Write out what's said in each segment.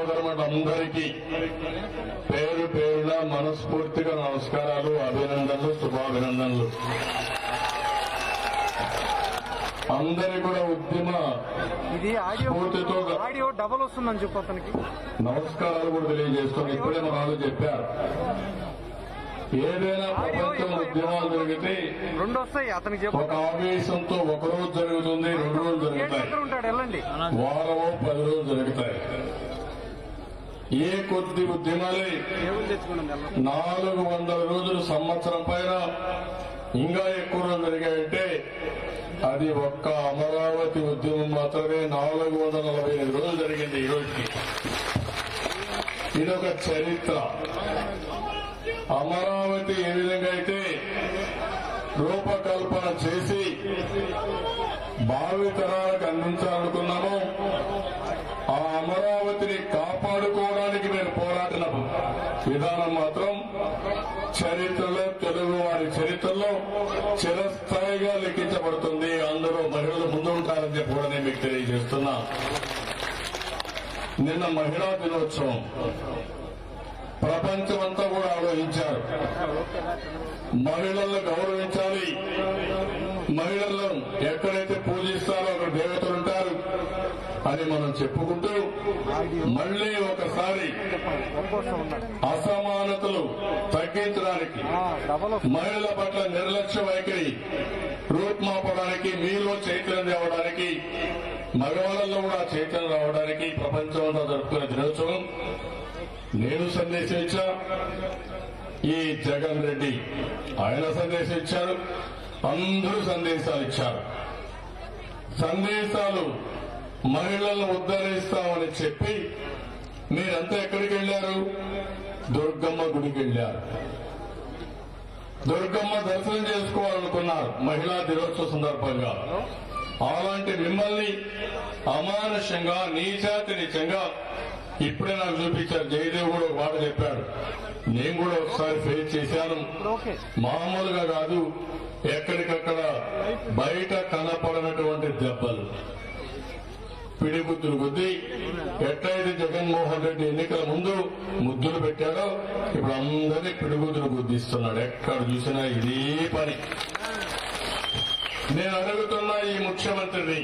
సోదరులందరికీ పేరు పేరున మనస్ఫూర్తిగా నమస్కారాలు అభినందనలు శుభాభినందనలు అందరి కూడా ఉద్యమ ఇది ఆడియో స్ఫూర్తితో ఆడియో డబల్ వస్తుందని చెప్పు అతనికి నమస్కారాలు కూడా తెలియజేస్తున్నాను ఇప్పుడే మన వాళ్ళు చెప్పారు ఏదైనా ప్రపంచం ఉద్యమాలు జరిగితే రెండు వస్తాయి అతనికి చెప్పు ఒక ఆవేశంతో ఒక రోజు జరుగుతుంది రెండు రోజులు గేట్ జరుగుతాయి దగ్గర ఉంటాడు వెళ్ళండి వారమో పది రోజులు జరుగుతాయి ఏ కొద్ది ఉద్యమాలే నాలుగు వందల రోజులు సంవత్సరం పైన ఇంకా ఎక్కువ రోజులు జరిగాయంటే అది ఒక్క అమరావతి ఉద్యమం మాత్రమే నాలుగు వందల నలభై ఐదు రోజులు జరిగింది ఈ రోజుకి ఇదొక చరిత్ర అమరావతి ఏ విధంగా అయితే రూపకల్పన చేసి భావితరాలకు అందించాలనుకున్నామో ఆ అమరావతిని కాపాడుకోవడానికి నేను పోరాడిన విధానం మాత్రం చరిత్రలో తెలుగు వారి చరిత్రలో చిరస్థాయిగా లెక్కించబడుతుంది అందరూ మహిళలు ముందు ఉంటారని చెప్పి కూడా నేను మీకు తెలియజేస్తున్నా నిన్న మహిళా దినోత్సవం ప్రపంచమంతా కూడా ఆలోచించారు మహిళలను గౌరవించాలి మహిళలను ఎక్కడైతే పూజిస్తారో అక్కడ దేవతలు ఉంటారు అని మనం చెప్పుకుంటూ మళ్ళీ ఒకసారి ఒక్కోసం ఉన్నాడు అసమానతలు తగ్గించడానికి డబల్ వస్తుంది మహిళల పట్ల నిర్లక్ష్య వైఖరి రూపుమాపడానికి మీలో చైతన్యం తేవడానికి మగవాళ్ళలో కూడా చైతన్యం రావడానికి ప్రపంచంలో జరుపుకునే దినోత్సవం నేను సందేశం ఇచ్చా ఈ జగన్ రెడ్డి ఆయన సందేశం ఇచ్చారు అందరూ సందేశాలు ఇచ్చారు సందేశాలు మహిళలను ఉద్ధరిస్తామని చెప్పి మీరంతా ఎక్కడికి వెళ్లారు దుర్గమ్మ గుడికి వెళ్లారు దుర్గమ్మ దర్శనం చేసుకోవాలనుకున్నారు మహిళా దినోత్సవ సందర్భంగా అలాంటి మిమ్మల్ని అమానుషంగా నీచాతి నీచంగా ఇప్పుడే నాకు చూపించారు జయదేవ్ కూడా ఒక మాట చెప్పాడు నేను కూడా ఒకసారి ఫేస్ చేశాను ఓకే మామూలుగా కాదు ఎక్కడికక్కడ బయట కనపడనటువంటి దెబ్బలు పిడిగుద్దులు గుద్ది ఎట్లయితే జగన్మోహన్ రెడ్డి ఎన్నికల ముందు ముద్దులు పెట్టాడో ఇప్పుడు అందరినీ పిడిగుద్దులు గుద్దిస్తున్నాడు ఎక్కడ చూసినా ఇదే పని నేను అడుగుతున్నా ఈ ముఖ్యమంత్రిని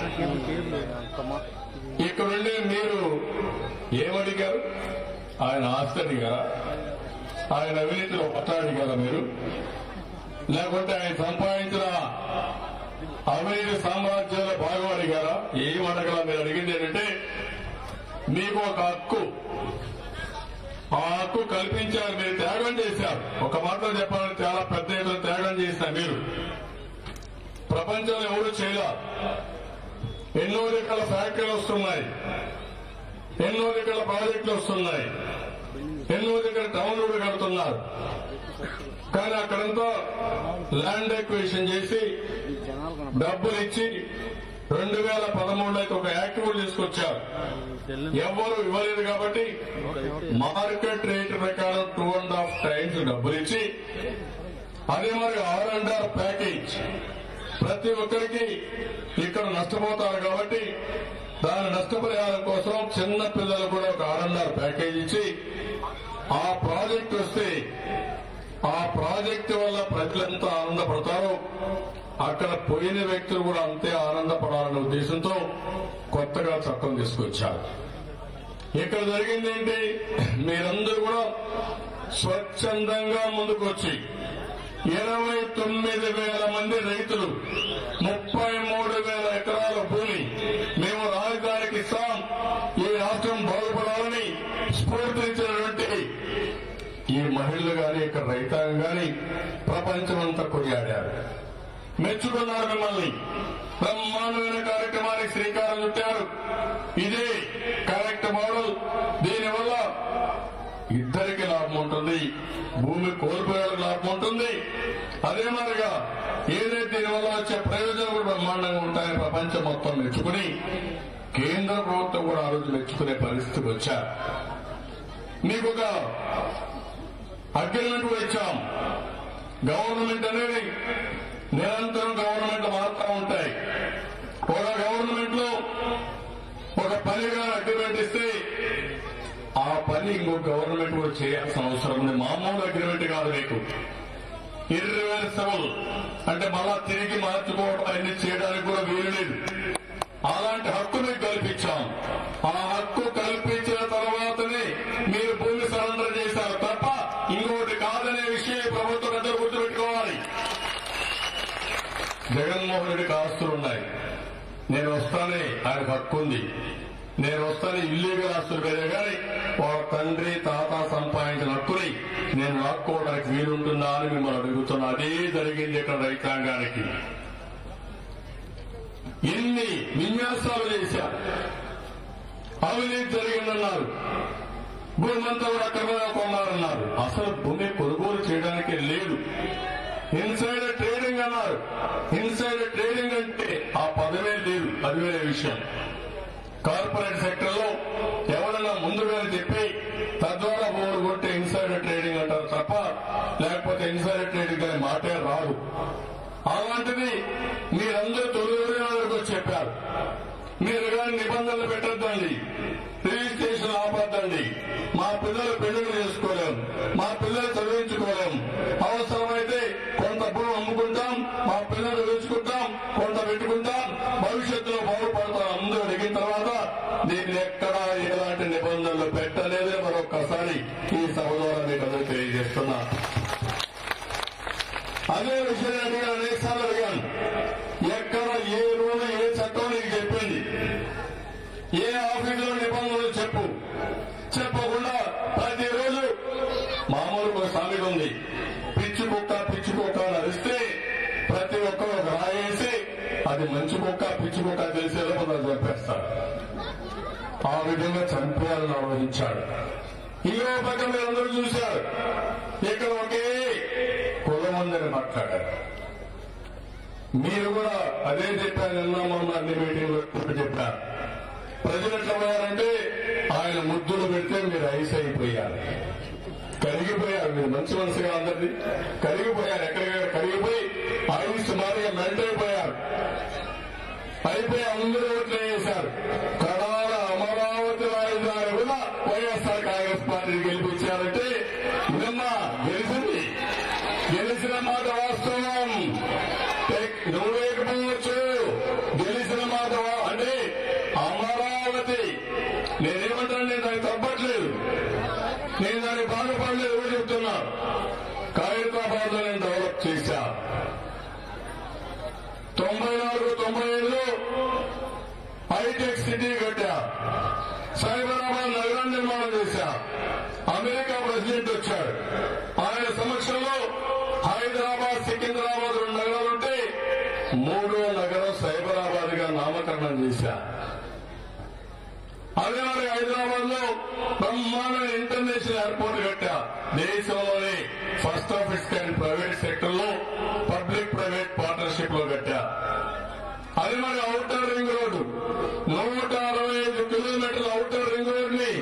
ఇక్కడుండే మీరు ఏమడిగారు ఆయన ఆస్తి అడిగారా ఆయన అవినీతిలో పట్టా అడిగారా మీరు లేకుంటే ఆయన సంపాదించిన అవినీతి సామ్రాజ్యాల భాగం అడిగారా ఏం అడగల మీరు అడిగింది ఏంటంటే మీకు ఒక హక్కు ఆ హక్కు కల్పించారు మీరు త్యాగం చేశారు ఒక మాటలో చెప్పాలంటే చాలా పెద్ద ఎత్తున త్యాగం చేసిన మీరు ప్రపంచంలో ఎవరు చేయలేరు ఎన్నో రకాల ఫ్యాక్టరీలు వస్తున్నాయి ఎన్నో రకాల ప్రాజెక్టులు వస్తున్నాయి ఎన్నో రకాల టౌన్లు కూడా కడుతున్నారు కానీ అక్కడంతా ల్యాండ్ ఎక్వేషన్ చేసి డబ్బులు ఇచ్చి రెండు వేల పదమూడులో అయితే ఒక యాక్ట్ కూడా తీసుకొచ్చారు ఎవరు ఇవ్వలేదు కాబట్టి మార్కెట్ రేట్ ప్రకారం టూ అండ్ హాఫ్ టైమ్స్ డబ్బులు ఇచ్చి అదే మరి ఆర్ అండ్ ఆర్ ప్యాకేజ్ ప్రతి ఒక్కరికి ఇక్కడ నష్టపోతారు కాబట్టి దాని నష్టపరిహారం కోసం చిన్న పిల్లలు కూడా ఒక ఆర్ అండ్ ఆర్ ప్యాకేజ్ ఇచ్చి ఆ ప్రాజెక్ట్ వస్తే ఆ ప్రాజెక్టు వల్ల ప్రజలంతా ఆనందపడతారో అక్కడ పోయిన వ్యక్తులు కూడా అంతే ఆనందపడాలనే ఉద్దేశంతో కొత్తగా చట్టం తీసుకొచ్చారు ఇక్కడ జరిగింది ఏంటి మీరందరూ కూడా స్వచ్ఛందంగా ముందుకొచ్చి ఇరవై తొమ్మిది వేల మంది రైతులు ముప్పై మూడు వేల ఎకరాల భూమి మేము రాజధానికి ఇస్తాం ఈ రాష్ట్రం బాగుపడాలని స్ఫూర్తించినటువంటి ఈ మహిళలు గాని ఇక్కడ రైతాంగం గాని ప్రపంచమంతా కొనియాడారు మెచ్చుకున్నారు మిమ్మల్ని బ్రహ్మాండమైన కార్యక్రమానికి శ్రీకారం చుట్టారు ఇదే కరెక్ట్ మోడల్ దీనివల్ల ఇద్దరికి లాభం ఉంటుంది భూమి కోల్పోయేలకు లాభం ఉంటుంది అదే మాదిరిగా ఏదైతే దీనివల్ల వచ్చే ప్రయోజనం కూడా బ్రహ్మాండంగా ఉంటాయని ప్రపంచం మొత్తం మెచ్చుకుని కేంద్ర ప్రభుత్వం కూడా ఆ రోజు మెచ్చుకునే పరిస్థితికి వచ్చారు మీకు ఒక అగ్రిమెంట్ కూడా ఇచ్చాం గవర్నమెంట్ అనేది నిరంతరం గవర్నమెంట్ మారుతూ ఉంటాయి ఒక గవర్నమెంట్ లో ఒక పనిగా అగ్రిమెంట్ ఇస్తే ఆ పని ఇంకో గవర్నమెంట్ కూడా చేయాల్సిన అవసరం ఉంది మామూలు అగ్రిమెంట్ కాదు మీకు ఇర్రివర్సబుల్ అంటే మళ్ళా తిరిగి మార్చుకోవడం అన్ని చేయడానికి కూడా వీలు లేదు అలాంటి హక్కు మీకు కల్పించాం ఆ హక్కు కల్పించిన తర్వాతనే మీరు భూమి సరెండర్ చేశారు తప్ప ఇంకోటి కాదనే విషయం ఈ ప్రభుత్వం పెద్దలు గుర్తుపెట్టుకోవాలి జగన్మోహన్ రెడ్డికి ఆస్తులున్నాయి నేను వస్తానే ఆయనకు హక్కు ఉంది నేను వస్తానే ఇల్లీగల్ ఆస్తులు వేరే కానీ వాళ్ళ తండ్రి తాత సంపాదించిన హక్కుని నేను లాక్కోవడానికి వీలుంటుందా అని మిమ్మల్ని అడుగుతున్నా అదే జరిగింది ఇక్కడ రైతాంగానికి ఎన్ని విన్యాసాలు చేశారు అవినీతి జరిగిందన్నారు భూమంతా కూడా అక్రమంగా కొన్నారన్నారు అసలు భూమి కొనుగోలు చేయడానికి లేదు ఇన్సైడర్ ట్రేడింగ్ అన్నారు ఇన్సైడర్ ట్రేడింగ్ అంటే ఆ పదమే లేదు అది వేరే విషయం కార్పొరేట్ సెక్టర్ లో ఎవరైనా ముందుగా చెప్పి తద్వారా భూములు కొట్టే ఇన్సైడర్ ట్రేడింగ్ అంటారు తప్ప లేకపోతే ఇన్సైడర్ ట్రేడింగ్ అనే మాటే రాదు అలాంటిది మీరందరూ తొలి వరకు వచ్చి చెప్పారు మీరు కానీ నిబంధనలు పెట్టద్దండి రిజిస్ట్రేషన్ ఆపద్దండి మా పిల్లలు పెళ్లిళ్ళు చేసుకోలేం మా పిల్లలు చదివించుకోలేం అవసరమైతే కొంత భూమి అమ్ముకుంటాం మా పిల్లలు చదివించుకుంటాం కొంత పెట్టుకుంటాం భవిష్యత్తులో బాగుపడతాం అందరూ అడిగిన తర్వాత దీన్ని ఎక్కడా ఎలాంటి నిబంధనలు పెట్టలేదని మరొక్కసారి ఈ సభ ద్వారా మీకు అందరూ తెలియజేస్తున్నా అదే విషయం నేను అనేకసార్లు అడిగాను ఎక్కడ ఏ రూల్ ఏ చట్టం నీకు చెప్పింది ఏ ఆఫీసులో నిబంధనలు చెప్పు చెప్పకుండా ప్రతిరోజు మామూలు ఒక సామెత ఉంది పిచ్చి కుక్క పిచ్చి కుక్క అని అరిస్తే ప్రతి ఒక్కరు ఒక రాయేసి అది మంచి కుక్క పిచ్చి కుక్క తెలిసేదో కొందరు చంపేస్తారు ఆ విధంగా చంపేయాలని ఆలోచించాడు ఇంకో పక్క మీరు అందరూ చూశారు ఇక్కడ ఒకే కులం ఉందని మాట్లాడారు మీరు కూడా అదే చెప్పారు నిన్న మొన్న అన్ని మీటింగ్లో చెప్పారు ప్రజలు ఎట్లా పోయారంటే ఆయన ముద్దులు పెడితే మీరు ఐస్ అయిపోయారు కరిగిపోయారు మీరు మంచి మనసుగా అందరిది కరిగిపోయారు ఎక్కడికక్కడ కరిగిపోయి ఐస్ మారిగా మెల్ట్ అయిపోయారు అయిపోయి అందరూ ఓట్లు వేశారు కడాల అమరావతి రాజధాని కూడా వైఎస్ఆర్ కాంగ్రెస్ పార్టీ గెలిపించారంటే ఇదమ్మా గెలిచింది గెలిచిన మాట వాస్తవం టెక్- నువ్వేకపోవచ్చు గెలిచిన మాట వా- అంటే అమరావతి నేనేమంటాను నేను దానికి తప్పట్లేదు నేను దానికి బాధపడలేదు ఎవరు చెప్తున్నా ఖైరతాబాద్ లో నేను డెవలప్ చేశా తొంభై నాలుగు తొంభై ఐదులో హైటెక్ సిటీ కట్టా సైబరాబాద్ నగరం నిర్మాణం చేశా అమెరికా ప్రెసిడెంట్ వచ్చాడు ఆయన సమక్షంలో హైదరాబాద్ సికింద్రాబాద్ రెండు నగరాలుంటే మూడో నగరం సైబరాబాద్ గా నామకరణం చేశా అదే మరి హైదరాబాద్ లో బ్రహ్మాండ ఇంటర్నేషనల్ ఎయిర్పోర్ట్ కట్టా దేశంలోనే first of its kind private sector లో పబ్లిక్ ప్రైవేట్ పార్ట్నర్షిప్ లో కట్టా అది మరి అవుటర్ రింగ్ రోడ్డు నూట అరవై ఐదు కిలోమీటర్ల అవుటర్ రింగ్ రోడ్ ని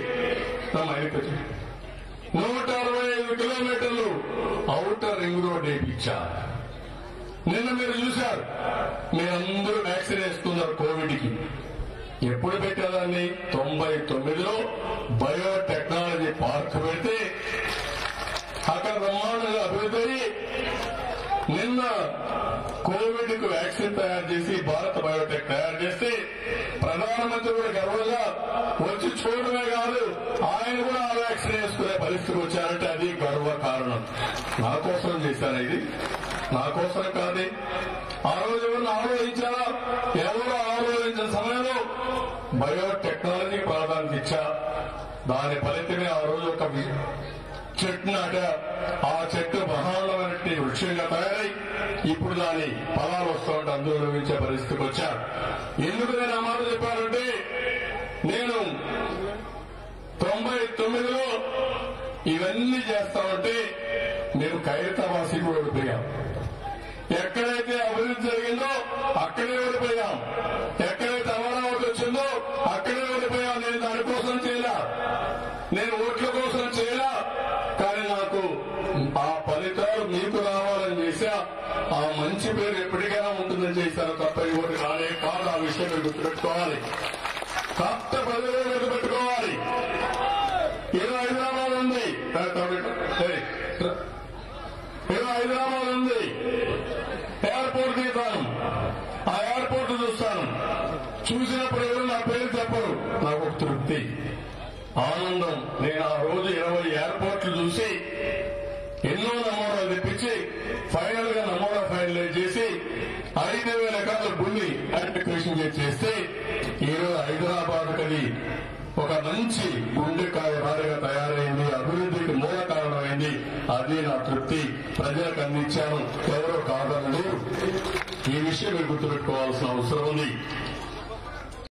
నూట అరవై ఐదు కిలోమీటర్లు అవుటర్ రింగ్ రోడ్ వేయించా నిన్న మీరు చూశారు మీరందరూ వ్యాక్సిన్ వేసుకున్నారు కోవిడ్ కి ఎప్పుడు పెట్టేదాన్ని తొంభై తొమ్మిదిలో బయోటెక్నాలజీ పార్క్ పెడితే అక్కడ బ్రహ్మాండంగా అభివృద్ధి అయ్యి నిన్న కోవిడ్ కు వ్యాక్సిన్ తయారు చేసి భారత్ బయోటెక్ తయారు చేస్తే ప్రధానమంత్రి కూడా గర్వంగా వచ్చి చూడడమే కాదు ఆయన కూడా ఆ వ్యాక్సిన్ వేసుకునే పరిస్థితికి వచ్చారంటే అది గర్వ కారణం నా కోసం చేశాను ఇది నా కోసం కాదు ఆ రోజు ఎవరిని ఆలోచించారా ఎవరు ఆలోచించిన సమయంలో బయోటెక్నాలజీ ప్రాధాన్యత ఇచ్చా దాని ఫలితమే ఆ రోజు ఒక వి- చెట్టు నాట ఆ చెట్టు మహానటువంటి వృక్షంగా తయారై ఇప్పుడు దాని ఫలాలు వస్తూ ఉంటే అందరూ అనుభవించే పరిస్థితికి వచ్చారు ఎందుకు నేను ఆ మాట చెప్పానంటే నేను తొంభై తొమ్మిదిలో ఇవన్నీ చేస్తామంటే మేము ఖైరతావాసి కూడా ఓడిపోయాం ఎక్కడైతే అభివృద్ధి జరిగిందో అక్కడే ఓడిపోయాం ఎక్కడైతే అమరావతి వచ్చిందో అక్కడే ఓడిపోయాం నేను దానికోసం చేయలా నేను ఓట్ల కోసం చేయలా కానీ నాకు ఆ ఫలితాలు మీకు రావాలని చేశా ఆ మంచి పేరు ఎప్పటికైనా ఉంటుందని చేశాను తప్ప ఈ ఓటు రాలే కాదు ఆ విషయం మీరు గుర్తుపెట్టుకోవాలి కొత్త ప్రజలు గుర్తుపెట్టుకోవాలి ట్ర- ఏదో హైదరాబాద్ ఉంది ఎయిర్పోర్ట్ తీస్తాను ఆ ఎయిర్పోర్ట్ చూస్తాను చూసినప్పుడు ఎవరు నా పేరు చెప్పరు నాకు ఒక తృప్తి ఆనందం నేను ఆ రోజు ఇరవై ఎయిర్పోర్ట్లు చూసి ఎన్నో నమూనాలు తెప్పించి ఫైనల్ గా నమూనా ఫైనలైజ్ చేసి ఐదు వేల ఎకరాల భూమి అడ్మికేషన్ చేస్తే ఈరోజు హైదరాబాద్ కది ఒక మంచి గుండెకాయ రాడిగా తయారైంది అభివృద్ధికి మూల కారణమైంది అది నా తృప్తి ప్రజలకు అందించాను ఎవరో కాదనలేదు ఈ విషయం మీరు గుర్తుపెట్టుకోవాల్సిన అవసరం ఉంది